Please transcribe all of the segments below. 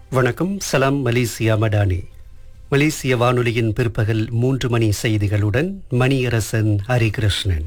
வணக்கம் சலாம் மலேசியா மடானி மலேசிய வானொலியின் பிற்பகல் மூன்று மணி செய்திகளுடன் மணியரசன் ஹரிகிருஷ்ணன்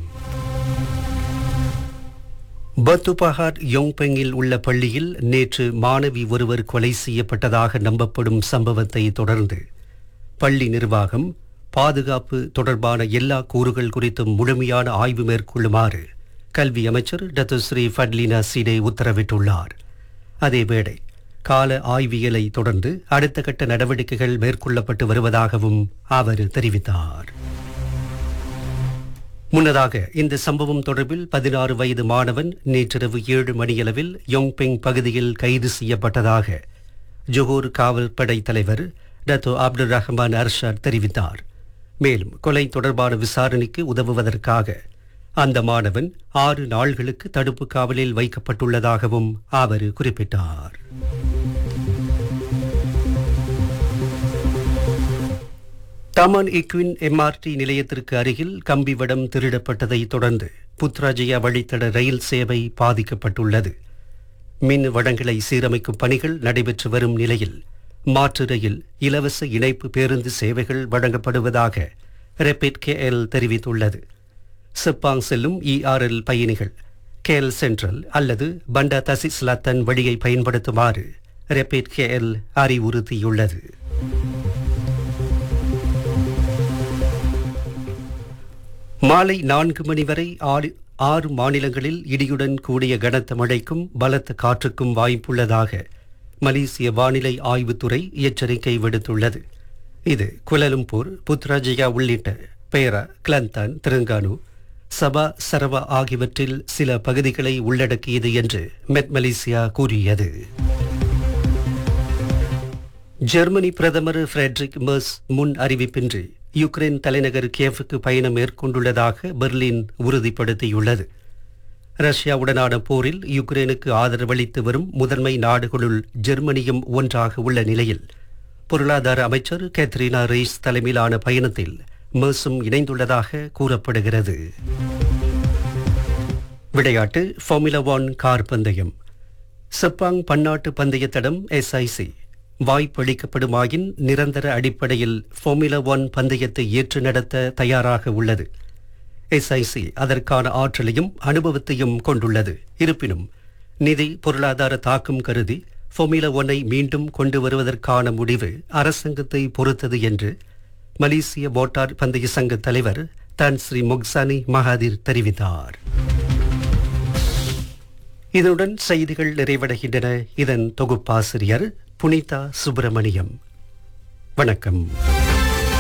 பத்துபஹார் யோங்பெங்கில் உள்ள பள்ளியில் நேற்று மாணவி ஒருவர் கொலை செய்யப்பட்டதாக நம்பப்படும் சம்பவத்தை தொடர்ந்து பள்ளி நிர்வாகம் பாதுகாப்பு தொடர்பான எல்லா கூறுகள் குறித்தும் முழுமையான ஆய்வு மேற்கொள்ளுமாறு கல்வி அமைச்சர் டத்துஸ்ரீ ஃபட்லினா சிடே உத்தரவிட்டுள்ளார் அதேவேளை கால ஆய்வியலை தொடர்ந்து அடுத்த கட்ட நடவடிக்கைகள் மேற்கொள்ளப்பட்டு வருவதாகவும் அவர் தெரிவித்தார் முன்னதாக இந்த சம்பவம் தொடர்பில் பதினாறு வயது மாணவன் நேற்றிரவு ஏழு மணியளவில் யோங்பெங் பகுதியில் கைது செய்யப்பட்டதாக ஜொஹூர் காவல் படை தலைவர் டத்தோ அப்துல் ரஹ்மான் அர்ஷாத் தெரிவித்தார் மேலும் கொலை தொடர்பான விசாரணைக்கு உதவுவதற்காக அந்த மாணவன் ஆறு நாள்களுக்கு தடுப்பு காவலில் வைக்கப்பட்டுள்ளதாகவும் அவர் குறிப்பிட்டார் தமன் இக்வின் எம்ஆர்டி நிலையத்திற்கு அருகில் கம்பிவடம் திருடப்பட்டதை தொடர்ந்து புத்ராஜயா வழித்தட ரயில் சேவை பாதிக்கப்பட்டுள்ளது மின் வடங்களை சீரமைக்கும் பணிகள் நடைபெற்று வரும் நிலையில் மாற்று ரயில் இலவச இணைப்பு பேருந்து சேவைகள் வழங்கப்படுவதாக ரெபிட் கேஎல் தெரிவித்துள்ளது செப்பாங் செல்லும் இஆர்எல் பயணிகள் கேஎல் சென்ட்ரல் அல்லது பண்டா தசிஸ்லத்தன் வழியை பயன்படுத்துமாறு ரெபிட் கேஎல் அறிவுறுத்தியுள்ளது மாலை நான்கு மணி வரை ஆறு ஆறு மாநிலங்களில் இடியுடன் கூடிய கனத்த மழைக்கும் பலத்த காற்றுக்கும் வாய்ப்புள்ளதாக மலேசிய வானிலை ஆய்வுத்துறை எச்சரிக்கை விடுத்துள்ளது இது குலலும்பூர் புத்ராஜயா உள்ளிட்ட பேரா கிளந்தான் திருங்கானு சபா சரவா ஆகியவற்றில் சில பகுதிகளை உள்ளடக்கியது என்று மெட் மலேசியா கூறியது ஜெர்மனி பிரதமர் ஃபிரெட்ரிக் மெர்ஸ் முன் அறிவிப்பின்றி யுக்ரைன் தலைநகர் கியேவுக்கு பயணம் மேற்கொண்டுள்ளதாக பெர்லின் உறுதிப்படுத்தியுள்ளது ரஷ்யாவுடனான போரில் யுக்ரைனுக்கு ஆதரவளித்து வரும் முதன்மை நாடுகளுள் ஜெர்மனியும் ஒன்றாக உள்ள நிலையில் பொருளாதார அமைச்சர் கேத்ரினா ரெய்ஸ் தலைமையிலான பயணத்தில் மெர்ஸும் இணைந்துள்ளதாக கூறப்படுகிறது விளையாட்டு ஃபார்முலா ஒன் கார் பந்தயம் செப்பாங் பன்னாட்டு பந்தய தடம் எஸ்ஐசி வாய்ப்பளிக்கப்படுமாயின் நிரந்தர அடிப்படையில் ஃபார்முலா ஒன் பந்தயத்தை ஏற்று நடத்த தயாராக உள்ளது எஸ்ஐசி அதற்கான ஆற்றலையும் அனுபவத்தையும் கொண்டுள்ளது இருப்பினும் நிதி பொருளாதார தாக்கம் கருதி ஃபார்முலா ஒன்னை மீண்டும் கொண்டு வருவதற்கான முடிவு அரசாங்கத்தை பொறுத்தது என்று மலேசிய மோட்டார் பந்தய சங்க தலைவர் தான் ஸ்ரீ முக்சானி மகாதீர் தெரிவித்தார் இதனுடன் செய்திகள் நிறைவடைகின்றன இதன் தொகுப்பாசிரியர் புனிதா சுப்பிரமணியம் வணக்கம்